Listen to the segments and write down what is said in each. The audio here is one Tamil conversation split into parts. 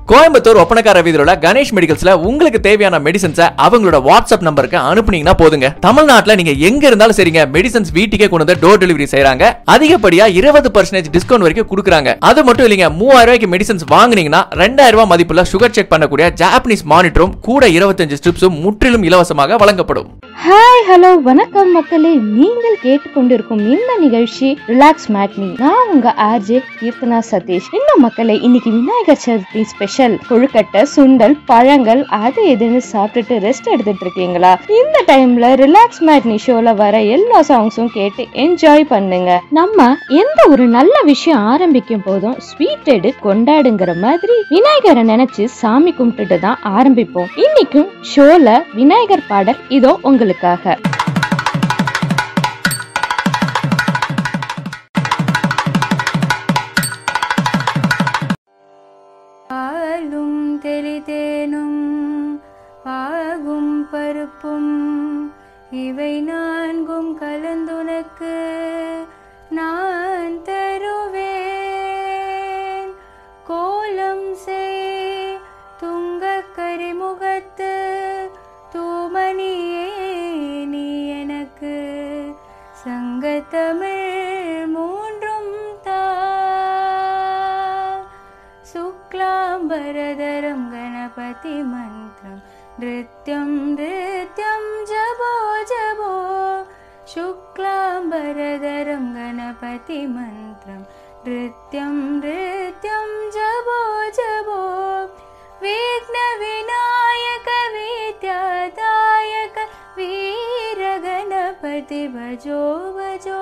கோயம்புத்தூர் ஒப்பனக்கார வீதியில கணேஷ் மெடிக்கல்ஸ்ல உங்களுக்கு தேவையான மெடிசன்ஸை அவங்களோட வாட்ஸ்அப் நம்பருக்கு அனுப்புனீங்கன்னா போதுங்க தமிழ்நாட்டுல நீங்க எங்க இருந்தாலும் சரிங்க மெடிசன்ஸ் வீட்டுக்கே கொண்டு வந்து டோர் டெலிவரி செய்றாங்க அதிகப்படியா இருபது பர்சன்டேஜ் டிஸ்கவுண்ட் வரைக்கும் கொடுக்குறாங்க அது மட்டும் இல்லைங்க மூவாயிரம் ரூபாய்க்கு மெடிசன்ஸ் வாங்குனீங்கன்னா ரெண்டாயிரம் ரூபாய் மதிப்புள்ள சுகர் செக் பண்ணக்கூடிய ஜாப்பனீஸ் மானிட்டரும் கூட இருபத்தஞ்சு ஸ்ட்ரிப்ஸும் முற்றிலும் இலவசமாக வழங்கப்படும் ஹாய் ஹலோ வணக்கம் மக்களே நீங்கள் கேட்டுக்கொண்டிருக்கும் இந்த நிகழ்ச்சி ரிலாக்ஸ் மேட்னி நான் உங்க ஆர்ஜே கீர்த்தனா சதீஷ் இந்த மக்களே இன்னைக்கு விநாயகர் சதுர்த்தி ஸ்பெஷல் கொழுக்கட்டை சுண்டல் பழங்கள் அது இதுன்னு சாப்பிட்டுட்டு ரெஸ்ட் எடுத்துட்டு இருக்கீங்களா இந்த டைம்ல ரிலாக்ஸ் மேட்னி ஷோல வர எல்லா சாங்ஸும் கேட்டு என்ஜாய் பண்ணுங்க நம்ம எந்த ஒரு நல்ல விஷயம் ஆரம்பிக்கும் போதும் ஸ்வீட் எடு கொண்டாடுங்கிற மாதிரி விநாயகரை நினைச்சு சாமி கும்பிட்டுட்டு தான் ஆரம்பிப்போம் இன்னைக்கும் ஷோல விநாயகர் பாடல் இதோ உங்களுக்காக பாலும் தெளிதேனும் பாகும் பருப்பும் இவை நான்கும் கலந்துனக்கு நான் தருவேன் கோலம் செய் துங்க கரிமுகத்து தூமணியே நீ எனக்கு சங்கத்தமிழ் மூன்றும் தா शुक्लाम्बरधरं गणपतिमन्त्रं नृत्यं नृत्यं जपो जपो शुक्लाम्बरधरं गणपतिमन्त्रं नृत्यं नृत्यं जपो जपो विघ्नविनायक विद्यादायक वीरगणपति भजो भजो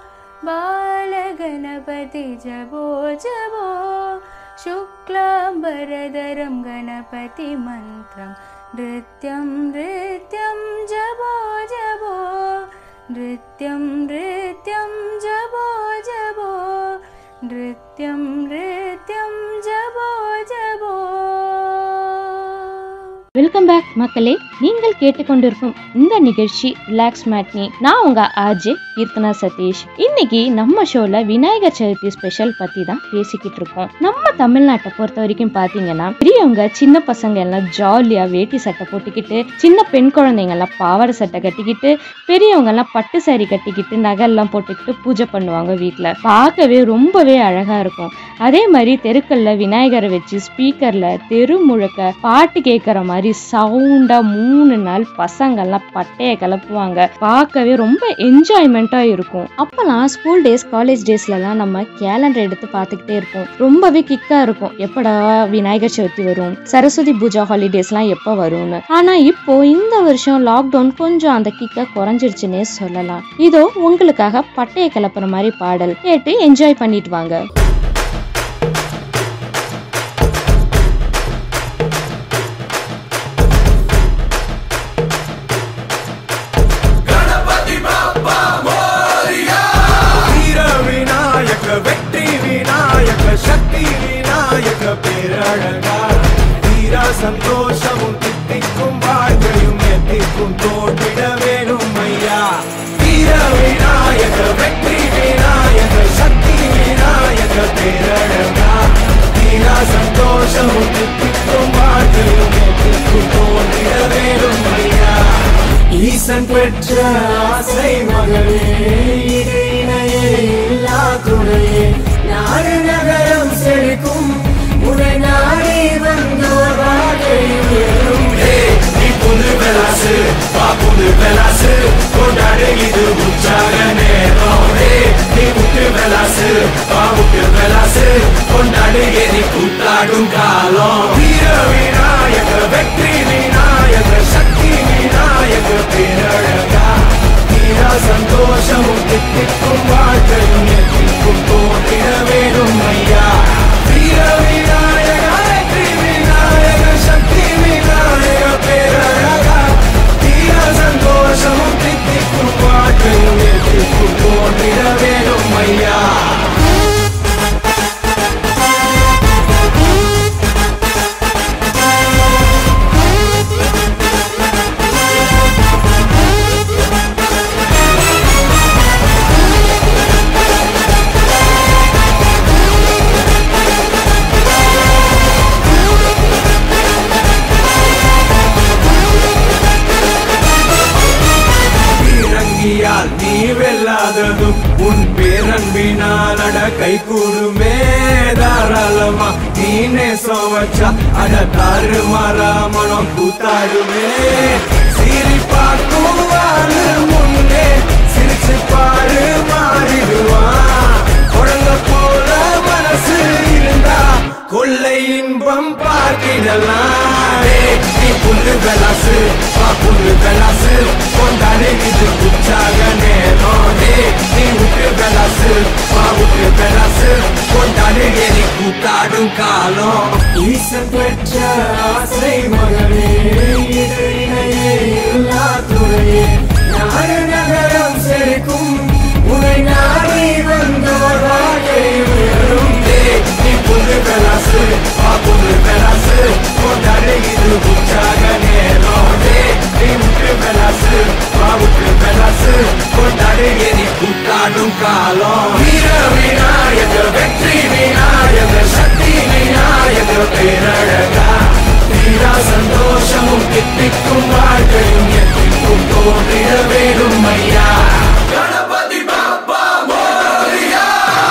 बालगणपति जपो जपो शुक्लाम्बरधरं गणपतिमन्त्रं नृत्यं नृत्यं जपो जपो नृत्यं नृत्यं जपो जपो नृत्यं नृत्यं जपो जपो வெல்கம் பேக் மக்களே நீங்கள் கேட்டுக்கொண்டிருக்கும் இந்த நிகழ்ச்சி ரிலாக்ஸ் மேட்னி நான் உங்க ஆர்ஜே கீர்த்தனா சதீஷ் இன்னைக்கு நம்ம ஷோல விநாயகர் சதுர்த்தி ஸ்பெஷல் பத்தி தான் பேசிக்கிட்டு இருக்கோம் நம்ம தமிழ்நாட்டை பொறுத்த வரைக்கும் பாத்தீங்கன்னா பெரியவங்க சின்ன பசங்க எல்லாம் ஜாலியா வேட்டி சட்டை போட்டுக்கிட்டு சின்ன பெண் குழந்தைங்க எல்லாம் பாவாடை சட்டை கட்டிக்கிட்டு பெரியவங்க எல்லாம் பட்டு சாரி கட்டிக்கிட்டு நகையெல்லாம் போட்டுக்கிட்டு பூஜை பண்ணுவாங்க வீட்ல பார்க்கவே ரொம்பவே அழகா இருக்கும் அதே மாதிரி தெருக்கல்ல விநாயகரை வச்சு ஸ்பீக்கர்ல தெரு முழுக்க பாட்டு கேட்குற மாதிரி சவுண்டா மூணு நாள் பசங்கள்லாம் பட்டைய கிளப்புவாங்க பார்க்கவே ரொம்ப என்ஜாய்மெண்ட்டா இருக்கும் அப்பெல்லாம் ஸ்கூல் டேஸ் காலேஜ் டேஸ்லலாம் நம்ம கேலண்டர் எடுத்து பார்த்துக்கிட்டே இருப்போம் ரொம்பவே கிக்கா இருக்கும் எப்படா விநாயகர் சதுர்த்தி வரும் சரஸ்வதி பூஜா ஹாலிடேஸ்லாம் எப்போ வரும்னு ஆனா இப்போ இந்த வருஷம் லாக்டவுன் கொஞ்சம் அந்த கிக்க குறைஞ்சிருச்சுன்னே சொல்லலாம் இதோ உங்களுக்காக பட்டைய கிளப்புற மாதிரி பாடல் கேட்டு என்ஜாய் பண்ணிட்டு வாங்க வீர விநாயக வெற்றி விநாயக சக்தி விநாயக பேரழகா வீரா சந்தோஷமும் தித்திக்கும் வாழ்க்கையும் எத்திக்கும் தோன்றிட வேணும் ஐயா வீர விநாயக வெற்றி விநாயக சக்தி விநாயக பேரழகா வீரா சந்தோஷமும் தித்திக்கும் வாழ்க்கையும் எத்திக்கும் தோன்றிட வேணும் ஐயா ஈசன் பெற்ற ஆசை மகளே இது இணையே இல்லா துணையே நாடு நகரம் செழிக்கும் உனை நாடி வந்தோர் வாழ்க்கை உயரும் நீ புது வெலாசு வா புது வெலாசு கொண்டாடு இது உற்சாக நேரம் ஏய், நீ முட்டு வெலாசு வா முட்டு வெலாசு கொண்டாடு எரி கூத்தாடும் காலம் வீர விநாயக வெற்றி விநாயக சக்தி விநாயக பேரழகா வீரா சந்தோஷமும் தித்திக்கும் வாழ்க்கையும் எத்திக்கும் தோன்றிட வேணும் ஐயா வீர விநாயக வெற்றி விநாயக சக்தி விநாயக பேரழகா வீரா சந்தோஷமும் தித்திக்கும் வாழ்க்கையும் எத்திக்கும் தோன்றிட வேணும் ஐயா நேசம் வச்சா அட தாறு மாறா மனம் கூத்தாடுமே சீரி பார்க்கும் ஆளு முன்னே சிரிச்சு பாரு மாறிடுவான் குழந்தை போல மனசு இருந்தா கொள்ளை இன்பம் பார்த்திடலாம் ஏய், நீ புல்லு வெலாசு வா புல்லு வெலாசு கொண்டாடு இது உற்சாக நேரம் ஏய், நீ விட்டு வெலாசு வா விட்டு வெலாசு கொண்டாடு எரி கூத்தாடும் காலம் ஈசன் பெற்ற ஆசை மகனே இது இணையே இல்லா துறையே நாடு நகரம் செழிக்கும் உனை நாடி வந்தோர் வாழ்க்கை உயரும் ஏய், நீ புல்லு வெலாசு வா புல்லு வெலாசு கொண்டாடு இது உற்சாக நேரம் ஏய், நீ விட்டு வெலாசு வா விட்டு வெலாசு கொண்டாடு எரி கூத்தாடும் காலம் வீர விநாயக வெற்றி விநாயக சக்தி விநாயக பேரழகா வீரா சந்தோஷமும் கிட்டிக்கும் வாழ்க்கையும் எத்திக்கும் தோன்றிட வேணும் ஐயா கணபதி பாப்பா மோரியா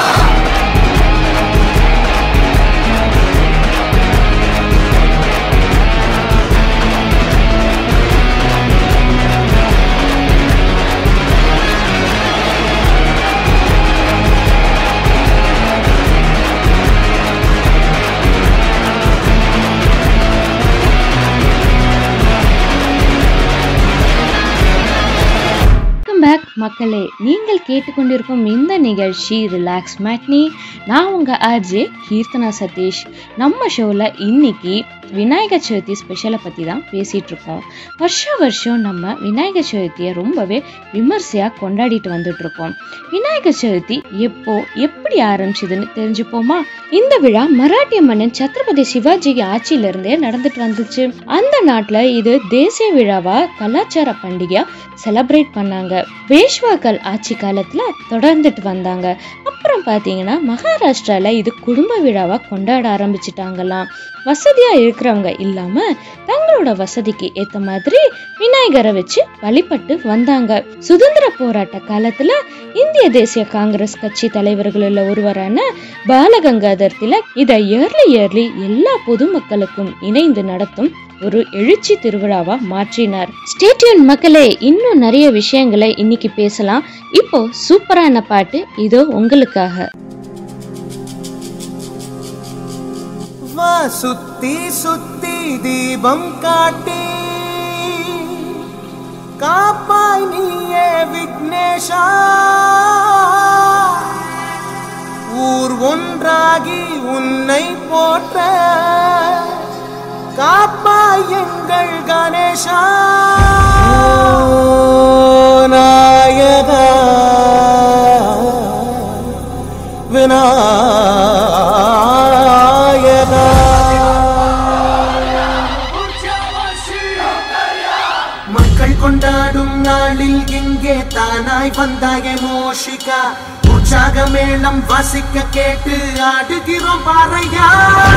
வெல்கம் பேக் மக்களே நீங்கள் கேட்டுக்கொண்டிருக்கும் இந்த நிகழ்ச்சி ரிலாக்ஸ் மேட்னி நான் உங்க ஆர்ஜே கீர்த்தனா சதீஷ் நம்ம ஷோவில் இன்னைக்கு விநாயகர் சதுர்த்தி ஸ்பெஷலை பற்றி தான் பேசிகிட்டு இருக்கோம் வருஷம் வருஷம் நம்ம விநாயகர் சதுர்த்தியை ரொம்பவே விமர்சையாக கொண்டாடிட்டு வந்துட்டு இருக்கோம் விநாயகர் சதுர்த்தி எப்போ எப்படி ஆரம்பிச்சதுன்னு தெரிஞ்சுப்போமா இந்த விழா மராட்டிய மன்னன் சத்ரபதி சிவாஜி ஆட்சியிலிருந்தே நடந்துட்டு வந்துச்சு அந்த நாட்டில் இது தேசிய விழாவா கலாச்சார பண்டிகையா செலிப்ரேட் பண்ணாங்க பேஷ்வாக்கள் ஆட்சி காலத்துல தொடர்ந்துட்டு வந்தாங்க அப்புறம் பாத்தீங்கன்னா மகாராஷ்டிரால இது குடும்ப விழாவா கொண்டாட ஆரம்பிச்சிட்டாங்களாம் வசதியா இருக்கிறவங்க இல்லாம தங்களோட வசதிக்கு ஏத்த மாதிரி விநாயகரை வச்சு வழிபட்டு வந்தாங்க சுதந்திர போராட்ட காலத்துல இந்திய தேசிய காங்கிரஸ் கட்சி தலைவர்களில் ஒருவரான பாலகங்காதர் திலக் இதை இயர்லி இயர்லி எல்லா பொதுமக்களுக்கும் இணைந்து நடத்தும் ஒரு எழுச்சி திருவிழாவா மாற்றினார் ஸ்டேட்யூன் மக்களே இன்னும் நிறைய விஷயங்களை இன்னைக்கு பேசலாம் இப்போ சூப்பரான பாட்டு இதோ உங்களுக்காக வா சுத்தி சுத்தி தீபம் காட்டி காப்பாய் நீயே விக்னேஷா ஊர் ஒன்றாகி உன்னை போற்ற காப்பாய் எங்கள் கணேஷா நாயகா விநாயகா மக்கள் கொண்டாடும் நாளில் இங்கே தானாய் வந்தாயே மோஷிகா உற்சாக மேளம் வாசிக்க கேட்டு ஆடுகிறோம் பாறையா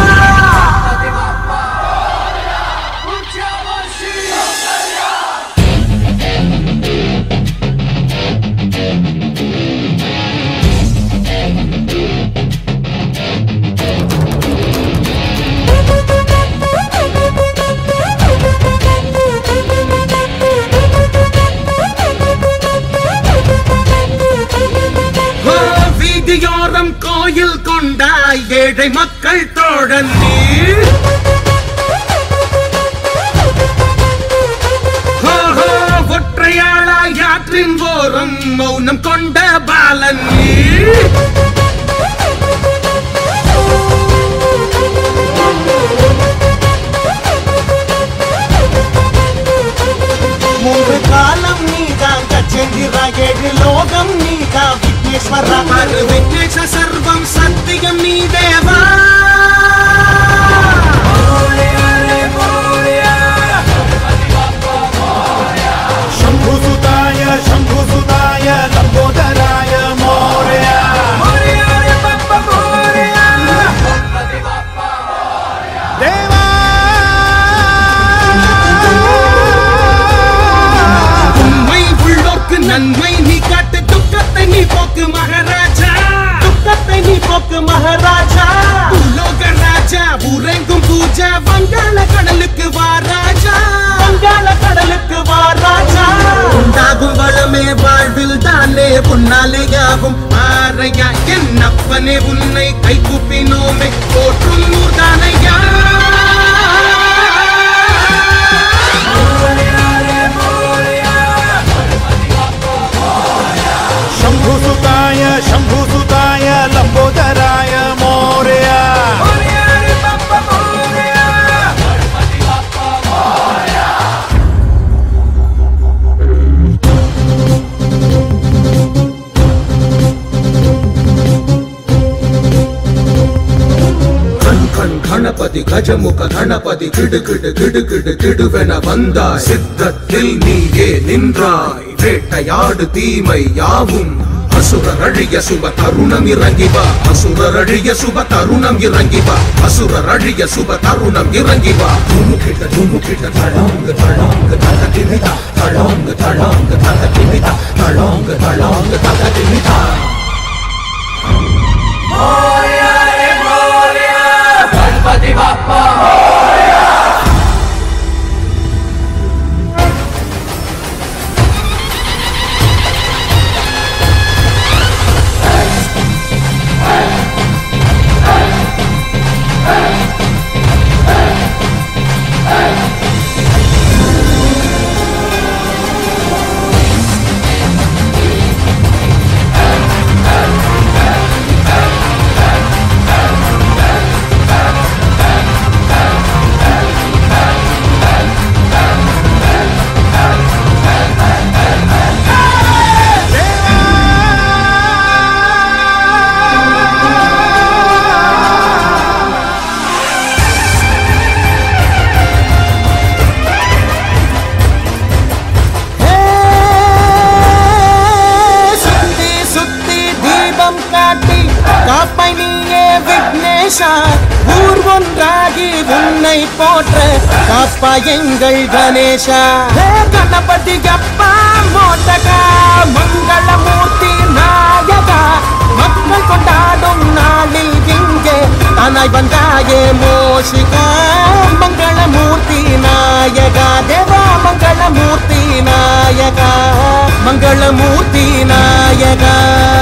ஓ, வீதியோரம் கோயில் கொண்டாய் ஏழை மக்கள் தோழன் நீ ஹோ, ஹோ, ஒற்றையாளாய் ஆற்றின் ஓரம் மௌனம் கொண்ட பாலன் நீ மூன்று காலம் நீதான் கச்சேந்திரா ஏழு லோகம் நீதா விக்னேஸ்வரா விக்னேஷ சர்வம் சத்தியம் நீ தேவா எங்கும் பூஜை வங்காள கடலுக்கு வாராஜா வங்காள கடலுக்கு வாராஜா உண்டாகும் வளமே வாழ்வில் தானே உன்னாலே யாவும் ஆரையா என்னப்பனே உன்னை கை கூப்பினோமே போற்றும் ஊர்தானையா शम्भुसुताय शम्भुसुताय लम्बोदराय मोरया கண் கண் கணபதி கஜமுக கணபதி கிடு கிடு கிடு கிடு கிடுவென வந்தாய் சித்தத்தில் நீயே நின்றாய் வேட்டையாடு தீமை யாவும் அசுரர் அழிய சுப தருணம் இறங்கி வா அசுரர் அழிய சுப தருணம் இறங்கி வா அசுரர் அழிய சுப தருணம் இறங்கி வா துமு கிட்ட துமு கிட்ட தளாங்கு தளாங்கு தக திமிதா தளாங்கு தளாங்கு தக திமிதா தளாங்கு தளாங்கு தக திமிதா சுத்தி சுத்தி தீபம் காட்டி காப்பை நீயே விக்னேஷா ஊர் ஒன்றாகி உன்னை போற்ற காப்பா எங்கள் கணேஷா ஹே கணபதி அப்பா மோட்டகா மங்களமூர்த்தி நாயகா மக்கள் கொண்டாடும் நாளில் இங்கே தானாய் வந்தாயே மோஷிகா மங்களமூர்த்தி நாயகா தேவா மங்களமூர்த்தி நாயகா மங்களமூர்த்தி நாயகா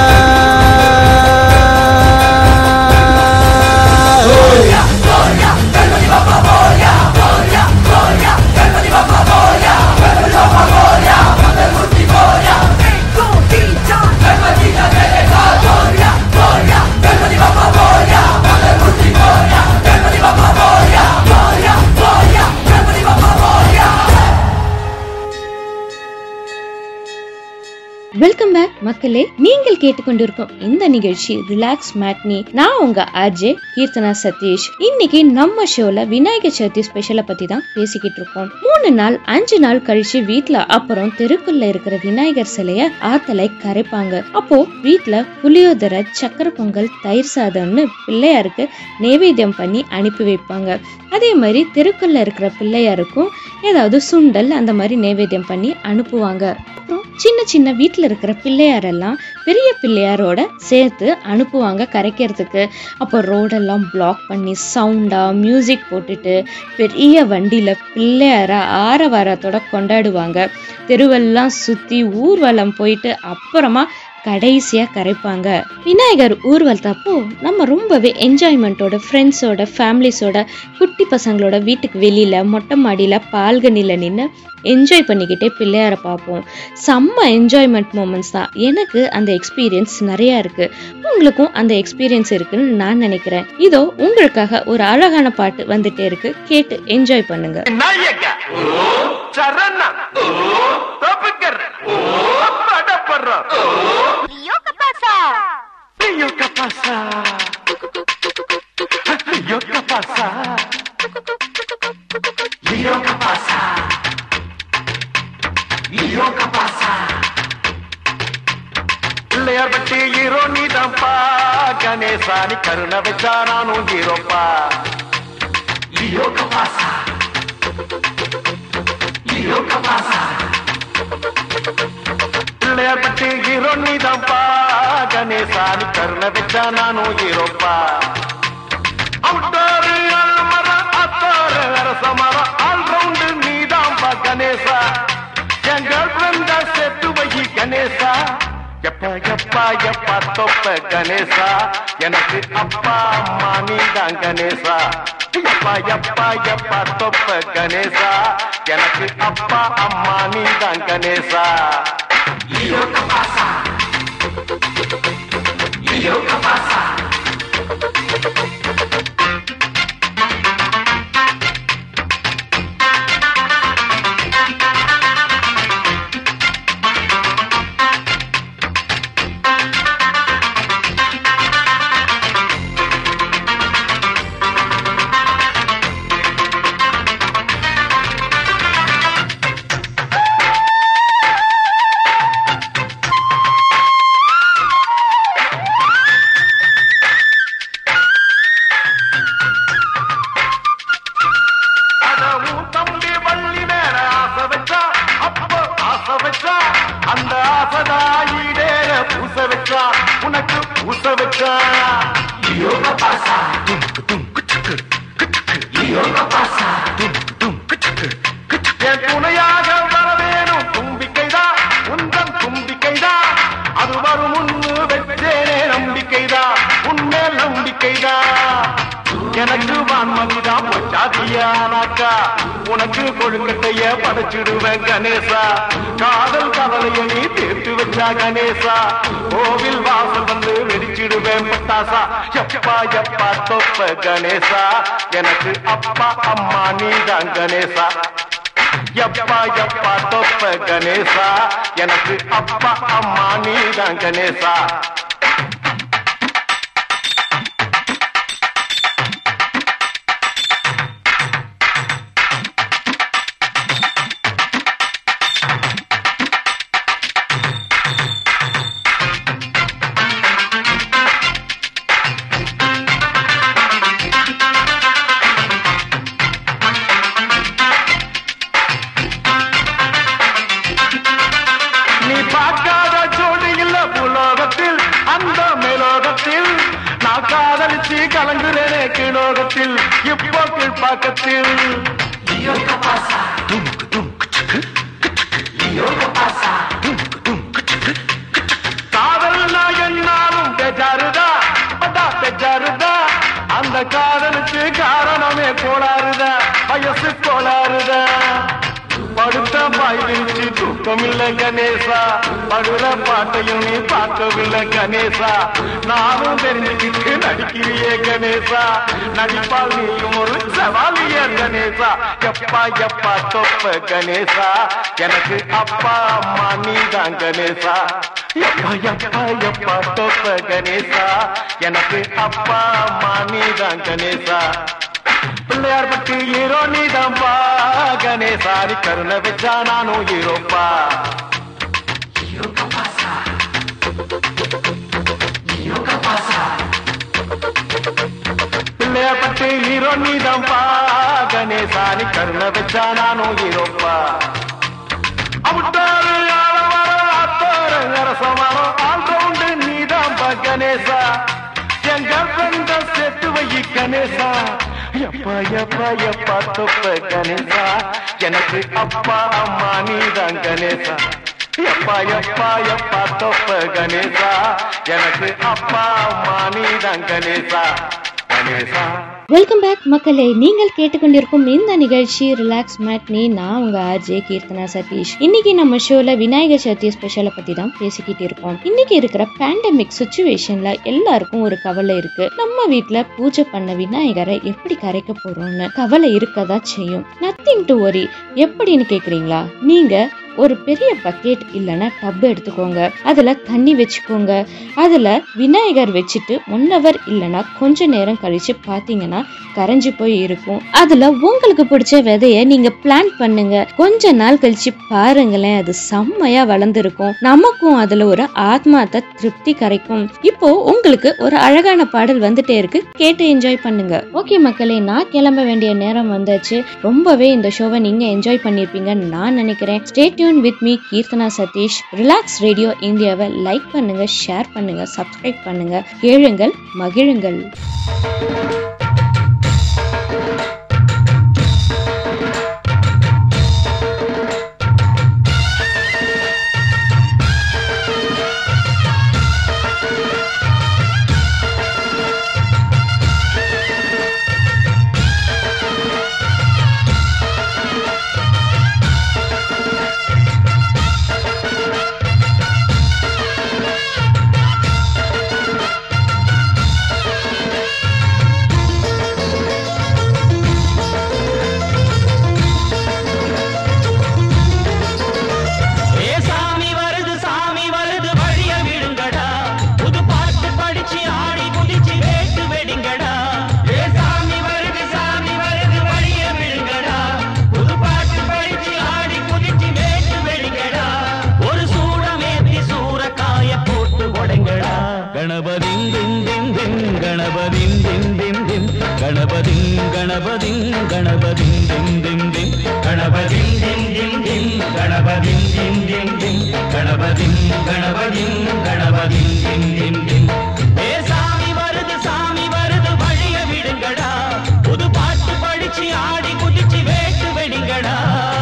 வெல்கம் பேக் மக்களே நீங்கள் கேட்டுக்கொண்டிருக்கும் இந்த நிகழ்ச்சி ரிலாக்ஸ் மேட்னி நான் உங்க அஜய் கீர்த்தனா சதீஷ் இன்னைக்கு நம்ம ஷோல விநாயகர் சதுர்த்தி ஸ்பெஷலை பத்தி தான் பேசிக்கிட்டு இருக்கோம் மூணு நாள் அஞ்சு நாள் கழிச்சு வீட்ல அப்புறம் தெருக்குள்ள இருக்கிற விநாயகர் சிலைய ஆத்தலை கரைப்பாங்க அப்போ வீட்ல புளியோதரை சக்கரை பொங்கல் தயிர் சாதம்னு பிள்ளையாருக்கு நைவேத்தியம் பண்ணி அனுப்பி வைப்பாங்க அதே மாதிரி தெருக்குள்ள இருக்கிற பிள்ளையாருக்கும் ஏதாவது சுண்டல் அந்த மாதிரி நைவேத்தியம் பண்ணி அனுப்புவாங்க அப்புறம் சின்ன சின்ன வீட்டில் இருக்கிற பிள்ளையாரெல்லாம் பெரிய பிள்ளையாரோட சேர்த்து அனுப்புவாங்க கரைக்கிறதுக்கு அப்போ ரோடெல்லாம் பிளாக் பண்ணி சவுண்டாக மியூசிக் போட்டுட்டு பெரிய வண்டியில் பிள்ளையார ஆரவாரத்தோட கொண்டாடுவாங்க தெருவெல்லாம் சுற்றி ஊர்வலம் போயிட்டு அப்புறமா கடைசியாக கரைப்பாங்க விநாயகர் ஊர்வலத்தப்போ நம்ம ரொம்பவே என்ஜாய்மெண்ட்டோட ஃப்ரெண்ட்ஸோட ஃபேமிலிஸோட குட்டி பசங்களோட வீட்டுக்கு வெளியில் மொட்டை மாடியில் பால்கனியில் நின்று என்ஜாய் பண்ணிக்கிட்டே பிள்ளையாரை பார்ப்போம் செம்ம என்ஜாய்மெண்ட் மூமெண்ட்ஸ் தான் எனக்கு அந்த எக்ஸ்பீரியன்ஸ் நிறையா இருக்குது உங்களுக்கும் அந்த எக்ஸ்பீரியன்ஸ் இருக்குன்னு நான் நினைக்கிறேன் இதோ உங்களுக்காக ஒரு அழகான பாட்டு வந்துட்டே இருக்கு கேட்டு என்ஜாய் பண்ணுங்க ನಾಯಕ ಚರಣ ತಪಕರ್ ಪಡಪರ Rio Capasa Rio Capasa Rio Capasa Rio Capasa Pillaiyar Pillaiyarpatti hero நீதான்ப்பா கணேசானி கருணை வச்சா நானும் ஹீரோப்பா லியோ கபாசா லியோ கபாசா பிள்ளையார் பட்டி ஹீரோ நீதான்ப்பா கணேசானி கருணை வச்சா நானும் ஹீரோப்பா அவுட்டாரு அல்மரா எப்பா எப்பா எப்பா தொப்ப கணேசா எனக்கு அப்பா அம்மா நீதான் கணேசா எப்பா எப்பா எப்பா தொப்ப கணேசா எனக்கு அப்பா அம்மா நீதான் கணேசா அதவும் தம்பி வள்ளி மேல ஆசை வச்சா அப்ப ஆசை வச்சா அந்த ஆசைதாயிடேற பூச வச்சா உனக்கு பூச வச்சா யோக பாசா யோக பாசா என் துணையாக வர வேணும் தும்பிக்கைதான் உந்தன் தும்பிக்கைதான் அது வரும் முன்னு வச்சேனே நம்பிக்கைதான் உன்மேல் நம்பிக்கைதான் எனக்கு வான்மதிதா பொச்சாதியானாக்கா உனக்கு கொழுக்கட்டைய படைச்சிடுவேன் கணேசா காதல் கவலைய நீ தீர்த்து வச்சா கணேசா கோவில் வாசல் வந்து வெடிச்சிடுவேன் பட்டாசா எப்பா எப்பா தொப்ப கணேசா எனக்கு அப்பா அம்மா நீதான் கணேசா எப்பா எப்பா தொப்ப கணேசா எனக்கு அப்பா அம்மா நீதான் கணேசா நீ பார்க்காத ஜோடி இல்ல புலோகத்தில் அந்த மேலோகத்தில் நான் காதலிச்சு கலங்குறேனே கீழோகத்தில் இப்போ கீழ்பாக்கத்தில் காதல்னா என்னாலும் பெஜாருதா பட்டா பெஜாருதா அந்த காதலுக்கு காரணமே கோளாறுதா வயசு கோளாறுதா படுத்த பாய் விரிச்சு தூக்கம் இல்ல கணேசா படுற பாட்டையும் நீ பார்க்கவில்லை கணேசா நானும் தெரிஞ்சுக்கிட்டு நடிக்கிறியே கணேசா நடிப்பால் நீயும் ஒரு சவாலிய கணேசா எப்பா எப்பா தொப்ப கணேசா எனக்கு அப்பா அம்மா நீதான் கணேசா எப்பா எப்பா எப்பா தொப்ப கணேசா எனக்கு அப்பா அம்மா நீதான் கணேசா பிள்ளையார் பட்டி ஹீரோ நீதான்பா கணேசாரி கருணை வச்சா நானும் ஹீரோப்பா பிள்ளையார் பட்டி ஹீரோ நீதான்பா கணேசாரி கருணை வச்சா நானும் ஹீரோப்பா அமுட்டாரு ஆலமரம் அத்தோர அரசமரம் ஆல்ரவுண்டு நீதான்பா கணேசா எங்க ஃப்ரெண்ட சேர்த்து வை கணேசா எப்பா எப்பா எப்பா தொப்ப கணேசா எனக்கு அப்பா அம்மா நீதான் கணேசா எப்பா எப்பா எப்பா தொப்ப கணேசா எனக்கு அப்பா அம்மா நீதான் கணேசா கணேசா வெல்கம் பேக் மக்களே நீங்கள் கேட்டுக்கொண்டிருக்கும் இந்த நிகழ்ச்சி ரிலாக்ஸ் மேட்னி நான் உங்க ஆர்ஜே கீர்த்தனா சதீஷ் இன்னைக்கு நம்ம ஷோல விநாயகர் சதுர்த்தி ஸ்பெஷலை பத்தி தான் பேசிக்கிட்டு இருக்கோம் இன்னைக்கு இருக்கிற பேண்டமிக் சுச்சுவேஷன்ல எல்லாருக்கும் ஒரு கவலை இருக்கு நம்ம வீட்ல பூஜை பண்ண விநாயகரை எப்படி கரைக்க போறோம்னு கவலை இருக்கதா செய்யும் நத்திங் டு ஒரி எப்படின்னு கேக்குறீங்களா நீங்க ஒரு பெரிய பக்கெட் இல்லைன்னா டப் எடுத்துக்கோங்க அதுல தண்ணி வச்சுக்கோங்க அதுல விநாயகர் வச்சுட்டு ஒன் ஹவர் இல்லைன்னா கொஞ்ச நேரம் கழிச்சு பாத்தீங்கன்னா கரைஞ்சு போய் இருக்கும் அதுல உங்களுக்கு பிடிச்ச விதைய நீங்க பிளான் பண்ணுங்க கொஞ்ச நாள் கழிச்சு பாருங்களேன் அது செம்மையா வளர்ந்துருக்கும் நமக்கும் அதுல ஒரு ஆத்மார்த்த திருப்தி கிடைக்கும் இப்போ உங்களுக்கு ஒரு அழகான பாடல் வந்துட்டே இருக்கு கேட்டு என்ஜாய் பண்ணுங்க ஓகே மக்களே நான் கிளம்ப வேண்டிய நேரம் வந்தாச்சு ரொம்பவே இந்த ஷோவை நீங்க என்ஜாய் பண்ணிருப்பீங்கன்னு நான் நினைக்கிறேன் stay tune with me Keerthana Satish relax radio இந்தியாவை லைக் பண்ணுங்க ஷேர் பண்ணுங்க சப்ஸ்கிரைப் பண்ணுங்க கேளுங்கள் மகிழுங்கள் கணபதி திம் திம் திம் கணபதி திம் திம் திம் கணபதி திம் திம் திம் கணபதி கணபதி கணபதி திம் திம் திம் ஏ சாமி வருது சாமி வருது வழிய விடுங்கடா புது பாட்டு படிச்சு ஆடி குதிச்சு வேட்டு வெடிங்கடா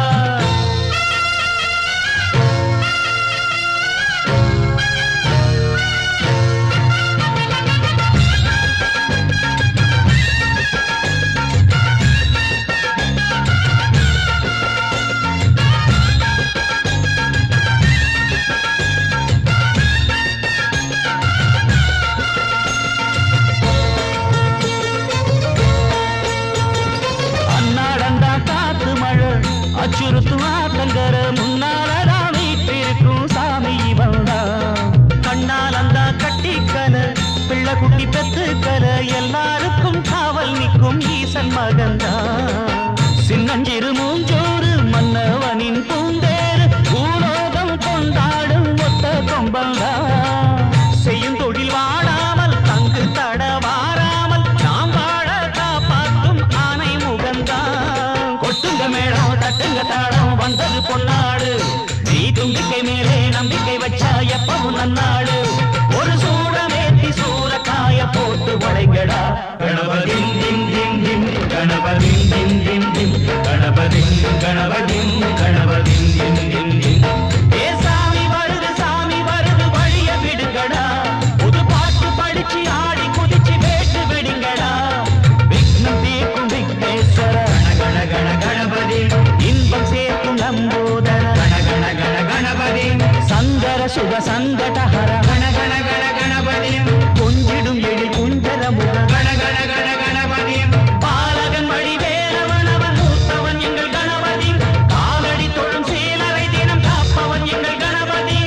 அன்னாடந்தா காத்து மழை அச்சுறுத்தும் ஆத்தங்கர முன்னாலடா வீட்டிருக்கும் சாமி வந்தா கண்ணால் அந்த கட்டிக்கல பிள்ளை குட்டி பெத்துக்கல எல்லாருக்கும் காவல் நிற்கும் ஈசன் மகந்தா சின்னஞ்சிறு மூஞ்சோறு மன்னவனின் பூந்தேறு பூலோகம் கொண்டாடும் ஒத்த கொம்பந்தா செய்யும் தொழில் வாழாமல் தங்கு தட வாராமல் நாம் வாழ காப்பாற்றும் ஆனை முகந்தா கொட்டுங்க மேடம் தட்டுங்க தாடம் வந்தது பொன்னாடு நீ தும்பிக்கை மேலே நம்பிக்கை வச்சா எப்பவும் நன்னாடு ஒரு சூடமேத்தி சூறக்காய போட்டு வளைங்கடா கணபதி திம் திம் திம் கணபதி திம் திம் திம் கணபதி கணபதி கணபதி திம் திம் திம் ஏ சாமி வருது சாமி வருது வழிய விடுங்கடா புது பாட்டு படிச்சு ஆடி குதிச்சு வேட்டு விடுங்கடா விக்னம் தீர்க்கும் விக்னேஸ்வர கண கண கணபதி இன்பம் சேர்க்கும் நம்போதர கண கண கண கணபதி சந்தர சுக சங்கடஹர கண கண கண கணபதி கொஞ்சிடும் எழில் குஞ்சர முக கண கண கண கணபதி பாலகன் வழி வேலவன் அவன் மூத்தவன் எங்கள் கணபதி காலடி தொழும் சீலரை தினம் காப்பவன் எங்கள் கணபதி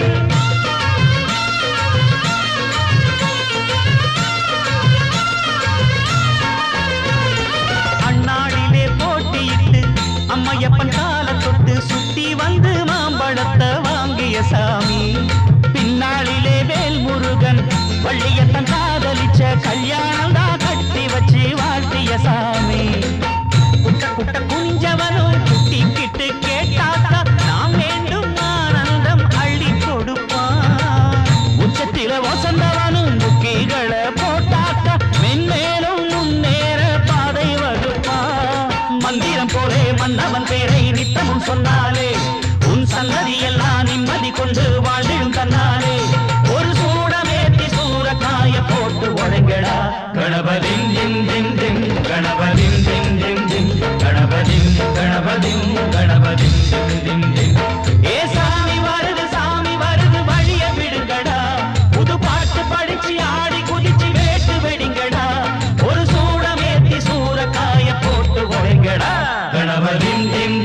அண்ணாடிலே போட்டியிட்டு அம்மையப்பன் கால தொட்டு சுத்தி வந்து மாம்பழத்தை வாங்கிய சாமி பின்னாளிலே வேல் முருகன் வள்ளியத்தன் காதலிச்ச கல்யாணம் தான் கட்டி வச்சு வாழ்த்திய சாமி குட்ட குட்ட குஞ்சவனும் குட்டிக்கிட்டு கேட்டாக்கா நாம் வேண்டும் ஆனந்தம் அள்ளி கொடுப்பான் உச்சத்தில வசந்தவனும் முக்கிகளை போட்டாக்கா மென்மேலும் முன்னேற பாதை வகுப்பான் மந்திரம் போலே மன்னவன் பேரை நித்தமும் சொன்னாலே உன் சன்னதி எல்லாம் நிம்மதி கொண்டு வாழ்ந்திடும் தன்னாலே ஒரு சூடமேத்தி சூறக்காய போட்டு உழைங்கடா கணபதி திம் திம் திம் கணபதி திம் திம் திம் கணபதி கணபதி கணபதி திம் திம் திம் ஏ சாமி வருது சாமி வருது வழிய விடுங்கடா புது பாட்டு படிச்சு ஆடி குதிச்சு வேட்டு வெடிங்கடா ஒரு சூடமேத்தி சூறக்காய போட்டு உழைங்கடா கணபதி திம்